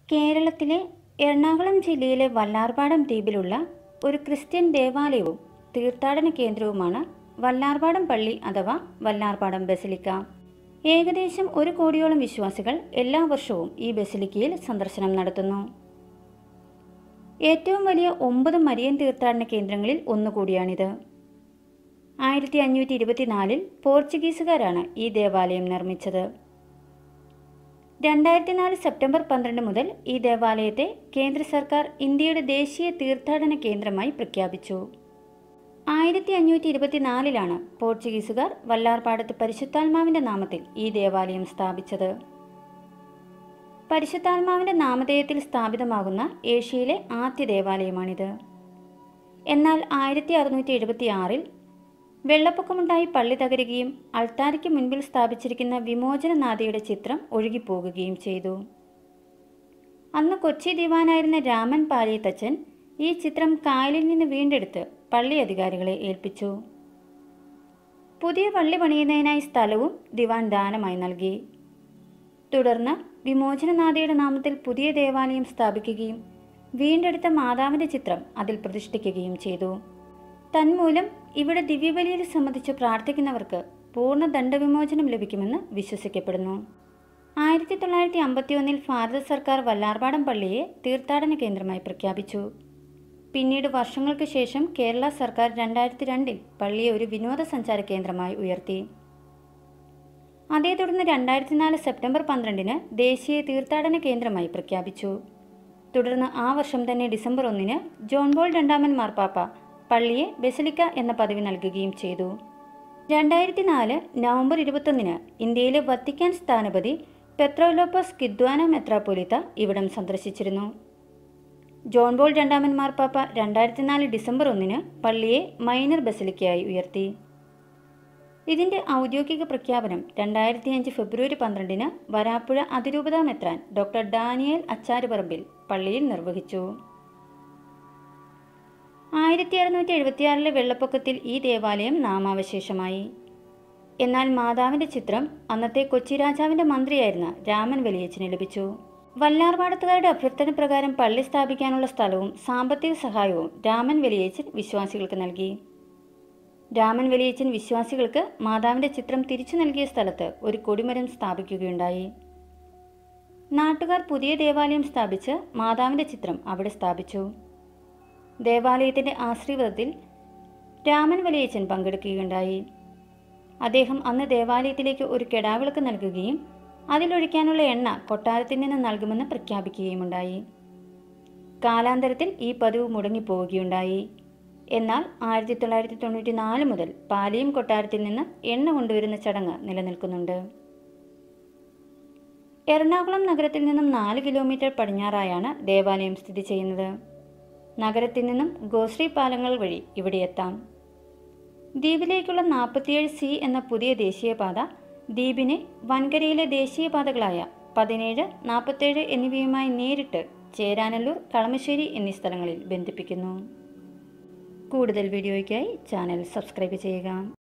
കേരളത്തിലെ എറണാകുളം ജില്ലയിലെ വല്ലാർപാടം ദ്വീപിലുള്ള ഒരു ക്രിസ്ത്യൻ ദേവാലയവും തീർത്ഥാടന കേന്ദ്രവുമാണ് വല്ലാർപാടം പള്ളി അഥവാ വല്ലാർപാടം ബസിലിക്ക ഏകദേശം ഒരു കോടിയോളം വിശ്വാസികൾ എല്ലാ വർഷവും ഈ ബസിലിക്കയിൽ സന്ദർശനം നടത്തുന്നു ഏറ്റവും വലിയ ഒമ്പത് മരിയൻ തീർത്ഥാടന കേന്ദ്രങ്ങളിൽ ഒന്നുകൂടിയാണിത് ആയിരത്തി അഞ്ഞൂറ്റി ഇരുപത്തിനാലിൽ പോർച്ചുഗീസുകാരാണ് ഈ ദേവാലയം നിർമ്മിച്ചത് രണ്ടായിരത്തി നാല് സെപ്റ്റംബർ പന്ത്രണ്ട് മുതൽ ഈ ദേവാലയത്തെ കേന്ദ്ര സർക്കാർ ഇന്ത്യയുടെ ദേശീയ തീർത്ഥാടന കേന്ദ്രമായി പ്രഖ്യാപിച്ചു ആയിരത്തി അഞ്ഞൂറ്റി ഇരുപത്തിനാലിലാണ് പോർച്ചുഗീസുകാർ വല്ലാർപാടത്ത് പരിശുദ്ധാത്മാവിന്റെ നാമത്തിൽ ഈ ദേവാലയം സ്ഥാപിച്ചത് പരിശുദ്ധാത്മാവിന്റെ നാമധേയത്തിൽ സ്ഥാപിതമാകുന്ന ഏഷ്യയിലെ ആദ്യ ദേവാലയമാണിത് എന്നാൽ ആയിരത്തി അറുന്നൂറ്റി എഴുപത്തി ആറിൽ വെള്ളപ്പൊക്കമുണ്ടായി പള്ളി തകരുകയും അൾത്താരയ്ക്ക് മുൻപിൽ സ്ഥാപിച്ചിരിക്കുന്ന വിമോചനനാഥയുടെ ചിത്രം ഒഴുകിപ്പോകുകയും ചെയ്തു അന്ന് കൊച്ചി ദിവാനായിരുന്ന രാമൻ പാലിയത്തച്ഛൻ ഈ ചിത്രം കായലിൽ നിന്ന് വീണ്ടെടുത്ത് പള്ളി അധികാരികളെ ഏൽപ്പിച്ചു പുതിയ പള്ളി പണിയുന്നതിനായി സ്ഥലവും ദിവാൻ ദാനമായി നൽകി തുടർന്ന് വിമോചനനാഥയുടെ നാമത്തിൽ പുതിയ ദേവാലയം സ്ഥാപിക്കുകയും വീണ്ടെടുത്ത മാതാവിന്റെ ചിത്രം അതിൽ പ്രതിഷ്ഠിക്കുകയും ചെയ്തു തന്മൂലം ഇവിടെ ദിവ്യബലിയിൽ സംബന്ധിച്ച് പ്രാർത്ഥിക്കുന്നവർക്ക് പൂർണ്ണ ദണ്ഡവിമോചനം ലഭിക്കുമെന്ന് വിശ്വസിക്കപ്പെടുന്നു ആയിരത്തി തൊള്ളായിരത്തി അമ്പത്തിയൊന്നിൽ ഭാരത സർക്കാർ വല്ലാർപാടം പള്ളിയെ തീർത്ഥാടന കേന്ദ്രമായി പ്രഖ്യാപിച്ചു പിന്നീട് വർഷങ്ങൾക്ക് ശേഷം കേരള സർക്കാർ രണ്ടായിരത്തി രണ്ടിൽ പള്ളിയെ ഒരു വിനോദസഞ്ചാര കേന്ദ്രമായി ഉയർത്തി അതേ തുടർന്ന് രണ്ടായിരത്തി നാല് സെപ്റ്റംബർ പന്ത്രണ്ടിന് ദേശീയ തീർത്ഥാടന കേന്ദ്രമായി പ്രഖ്യാപിച്ചു തുടർന്ന് ആ വർഷം തന്നെ ഡിസംബർ ഒന്നിന് ജോൺ ബോൾ രണ്ടാമൻ മാർപ്പാപ്പ പള്ളിയെ ബെസിലിക്ക എന്ന പദവി നൽകുകയും ചെയ്തു രണ്ടായിരത്തി നാല് നവംബർ ഇരുപത്തൊന്നിന് ഇന്ത്യയിലെ വത്തിക്കാൻ സ്ഥാനപതി പെത്രോലോപ്പസ് കിദ്വാന മെത്രാപ്പൊലിത്ത ഇവിടം സന്ദർശിച്ചിരുന്നു ജോൺ ബോൾ രണ്ടാമൻ മാർപ്പാപ്പ രണ്ടായിരത്തി നാല് ഡിസംബർ ഒന്നിന് പള്ളിയെ മൈനർ ബസിലിക്കയായി ഉയർത്തി ഇതിന്റെ ഔദ്യോഗിക പ്രഖ്യാപനം രണ്ടായിരത്തി അഞ്ച് ഫെബ്രുവരി പന്ത്രണ്ടിന് വരാപ്പുഴ അതിരൂപത മെത്രാൻ ഡോക്ടർ ഡാനിയൽ അച്ചാരുപറമ്പിൽ പള്ളിയിൽ നിർവഹിച്ചു ആയിരത്തി അറുന്നൂറ്റി എഴുപത്തിയാറിലെ വെള്ളപ്പൊക്കത്തിൽ ഈ ദേവാലയം നാമാവശേഷമായി എന്നാൽ മാതാവിന്റെ ചിത്രം അന്നത്തെ കൊച്ചി രാജാവിന്റെ മന്ത്രിയായിരുന്ന രാമൻ വലിയച്ചന് ലഭിച്ചു വല്ലാർപാടത്തുകാരുടെ അഭ്യർത്ഥന പ്രകാരം പള്ളി സ്ഥാപിക്കാനുള്ള സ്ഥലവും സാമ്പത്തിക സഹായവും രാമൻ വലിയച്ചൻ വിശ്വാസികൾക്ക് നൽകി രാമൻ വലിയച്ചൻ വിശ്വാസികൾക്ക് മാതാവിന്റെ ചിത്രം തിരിച്ചു നൽകിയ സ്ഥലത്ത് ഒരു കൊടിമരം സ്ഥാപിക്കുകയുണ്ടായി നാട്ടുകാർ പുതിയ ദേവാലയം സ്ഥാപിച്ച് മാതാവിന്റെ ചിത്രം അവിടെ സ്ഥാപിച്ചു ദേവാലയത്തിന്റെ ആശ്രീവതത്തിൽ രാമൻ വലിയച്ചൻ പങ്കെടുക്കുകയുണ്ടായി അദ്ദേഹം അന്ന് ദേവാലയത്തിലേക്ക് ഒരു കെടാവിളക്ക് നൽകുകയും അതിലൊഴിക്കാനുള്ള എണ്ണ കൊട്ടാരത്തിൽ നിന്ന് നൽകുമെന്ന് പ്രഖ്യാപിക്കുകയുമുണ്ടായി കാലാന്തരത്തിൽ ഈ പതിവ് മുടങ്ങിപ്പോവുകയുണ്ടായി എന്നാൽ ആയിരത്തി തൊള്ളായിരത്തി തൊണ്ണൂറ്റി നാല് മുതൽ പാലിയം കൊട്ടാരത്തിൽ നിന്ന് എണ്ണ കൊണ്ടുവരുന്ന ചടങ്ങ് നിലനിൽക്കുന്നുണ്ട് എറണാകുളം നഗരത്തിൽ നിന്നും നാല് കിലോമീറ്റർ പടിഞ്ഞാറായാണ് ദേവാലയം സ്ഥിതി ചെയ്യുന്നത് നഗരത്തിൽ നിന്നും ഗോശ്രീ പാലങ്ങൾ വഴി ഇവിടെ എത്താം ദ്വീപിലേക്കുള്ള നാൽപ്പത്തിയേഴ് സി എന്ന പുതിയ ദേശീയപാത ദ്വീപിനെ വൻകരയിലെ ദേശീയപാതകളായ പതിനേഴ് നാൽപ്പത്തേഴ് എന്നിവയുമായി നേരിട്ട് ചേരാനല്ലൂർ കളമശ്ശേരി എന്നീ സ്ഥലങ്ങളിൽ ബന്ധിപ്പിക്കുന്നു കൂടുതൽ വീഡിയോയ്ക്കായി ചാനൽ സബ്സ്ക്രൈബ് ചെയ്യുക